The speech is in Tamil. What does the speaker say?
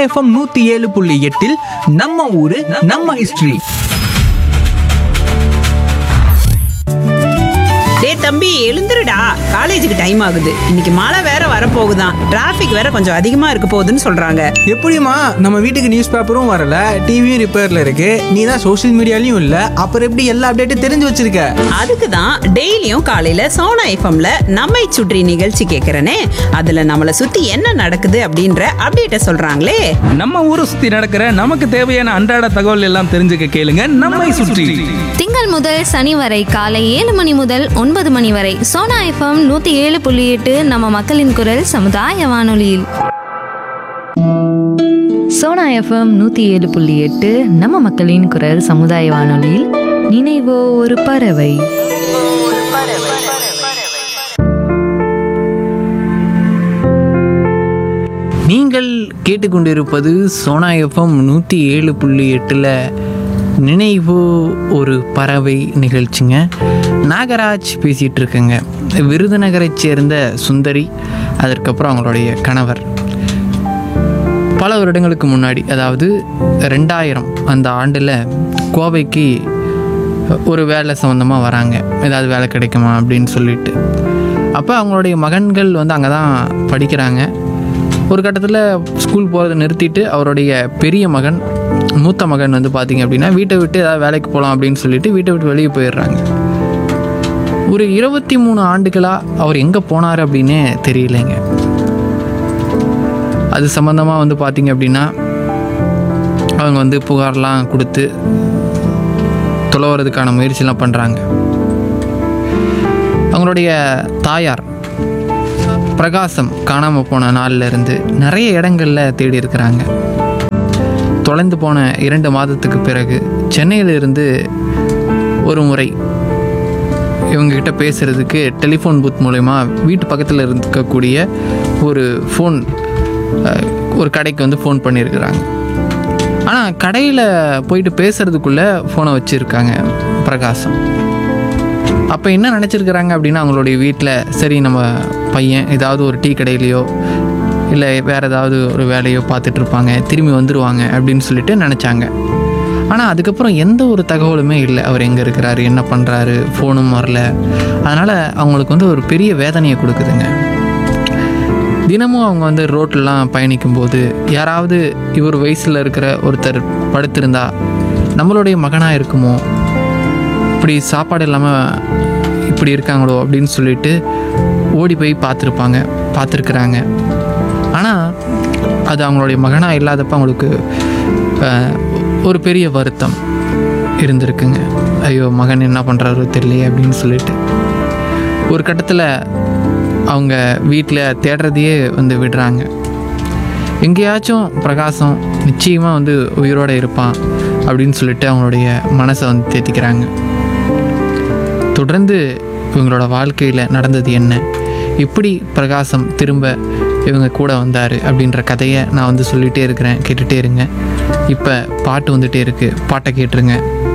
எஃப்எம் நூத்தி ஏழு புள்ளி எட்டில் நம்ம ஊரு நம்ம ஹிஸ்டரி டேய் தம்பி எழுந்துருடா காலேஜுக்கு டைம் ஆகுது இன்னைக்கு மழை வேற வரப்போகுதாம் டிராஃபிக் வேற கொஞ்சம் அதிகமா இருக்க போகுதுன்னு சொல்றாங்க எப்படிம்மா நம்ம வீட்டுக்கு நியூஸ் பேப்பரும் வரல டிவியும் ரிப்பேர்ல இருக்கு நீ தான் சோஷியல் மீடியாலையும் இல்ல அப்புறம் எப்படி எல்லா அப்டேட்டும் தெரிஞ்சு வச்சிருக்க அதுக்கு தான் டெய்லியும் காலையில சோனா எஃப்எம்ல நம்மை சுற்றி நிகழ்ச்சி கேட்கறனே அதுல நம்மளை சுத்தி என்ன நடக்குது அப்படின்ற அப்டேட்ட சொல்றாங்களே நம்ம ஊரை சுத்தி நடக்கிற நமக்கு தேவையான அன்றாட தகவல் எல்லாம் தெரிஞ்சுக்க கேளுங்க நம்மை சுற்றி திங்கள் முதல் சனி வரை காலை ஏழு மணி முதல் ஒன்பது மணி வரை சோனா எஃப்எம் நூத்தி ஏழு புள்ளி எட்டு நம்ம மக்களின் குரல் சமுதாய வானொலியில் சோனா எஃப்எம் நூற்றி ஏழு புள்ளி எட்டு நம்ம மக்களின் குரல் சமுதாய வானொலியில் நினைவோ ஒரு பறவை நீங்கள் கேட்டுக்கொண்டிருப்பது சோனா எஃப்எம் நூற்றி ஏழு புள்ளி எட்டில் நினைவு ஒரு பறவை நிகழ்ச்சிங்க நாகராஜ் பேசிகிட்டு இருக்கேங்க விருதுநகரைச் சேர்ந்த சுந்தரி அதற்கப்புறம் அவங்களுடைய கணவர் பல வருடங்களுக்கு முன்னாடி அதாவது ரெண்டாயிரம் அந்த ஆண்டில் கோவைக்கு ஒரு வேலை சம்மந்தமாக வராங்க ஏதாவது வேலை கிடைக்குமா அப்படின்னு சொல்லிட்டு அப்போ அவங்களுடைய மகன்கள் வந்து அங்கே தான் படிக்கிறாங்க ஒரு கட்டத்தில் ஸ்கூல் போகிறத நிறுத்திட்டு அவருடைய பெரிய மகன் மூத்த மகன் வந்து பார்த்திங்க அப்படின்னா வீட்டை விட்டு ஏதாவது வேலைக்கு போகலாம் அப்படின்னு சொல்லிட்டு வீட்டை விட்டு வெளியே போயிடுறாங்க ஒரு இருபத்தி மூணு ஆண்டுகளாக அவர் எங்கே போனார் அப்படின்னே தெரியலைங்க அது சம்மந்தமாக வந்து பார்த்திங்க அப்படின்னா அவங்க வந்து புகார்லாம் கொடுத்து துளவுறதுக்கான முயற்சிலாம் பண்ணுறாங்க அவங்களுடைய தாயார் பிரகாசம் காணாமல் போன நாள்ல இருந்து நிறைய இடங்களில் தேடி இருக்கிறாங்க தொலைந்து போன இரண்டு மாதத்துக்கு பிறகு சென்னையிலிருந்து ஒரு முறை இவங்ககிட்ட பேசுகிறதுக்கு டெலிஃபோன் பூத் மூலயமா வீட்டு பக்கத்தில் இருக்கக்கூடிய ஒரு ஃபோன் அஹ், ஒரு கடைக்கு வந்து ஃபோன் பண்ணியிருக்கிறாங்க ஆனால் கடையில் போயிட்டு பேசுகிறதுக்குள்ளே ஃபோனை வச்சுருக்காங்க பிரகாசம் அப்போ என்ன நினச்சிருக்கிறாங்க அப்படின்னா அவங்களுடைய வீட்டில் சரி நம்ம பையன் ஏதாவது ஒரு டீ கடையிலையோ இல்லை வேறு ஏதாவது ஒரு வேலையோ பார்த்துட்டு இருப்பாங்க திரும்பி வந்துடுவாங்க அப்படின்னு சொல்லிட்டு நினச்சாங்க ஆனால் அதுக்கப்புறம் எந்த ஒரு தகவலுமே இல்லை அவர் எங்கே இருக்கிறாரு என்ன பண்ணுறாரு ஃபோனும் வரல அதனால் அவங்களுக்கு வந்து ஒரு பெரிய வேதனையை கொடுக்குதுங்க தினமும் அவங்க வந்து ரோட்லலாம் பயணிக்கும்போது யாராவது இவர் வயசில் இருக்கிற ஒருத்தர் படுத்திருந்தா நம்மளுடைய மகனாக இருக்குமோ இப்படி சாப்பாடு இல்லாமல் இப்படி இருக்காங்களோ அப்படின்னு சொல்லிட்டு ஓடி போய் பார்த்துருப்பாங்க பார்த்துருக்குறாங்க ஆனால் அது அவங்களுடைய மகனாக இல்லாதப்ப அவங்களுக்கு அஹ், ஒரு பெரிய வருத்தம் இருந்திருக்குங்க ஐயோ மகன் என்ன பண்ணுறாரோ தெரியலையே அப்படின்னு சொல்லிட்டு ஒரு கட்டத்தில் அவங்க வீட்டில் தேடுறதையே வந்து விடுறாங்க எங்கேயாச்சும் பிரகாசம் நிச்சயமாக வந்து உயிரோடு இருப்பான் அப்படின்னு சொல்லிட்டு அவங்களுடைய மனசை வந்து தேத்திக்கிறாங்க தொடர்ந்து இவங்களோட வாழ்க்கையில் நடந்தது என்ன எப்படி பிரகாசம் திரும்ப இவங்க கூட வந்தார் அப்படின்ற கதையை நான் வந்து சொல்லிகிட்டே இருக்கிறேன் கேட்டுகிட்டே இருங்க இப்போ பாட்டு வந்துகிட்டே இருக்குது பாட்டை கேட்டுருங்க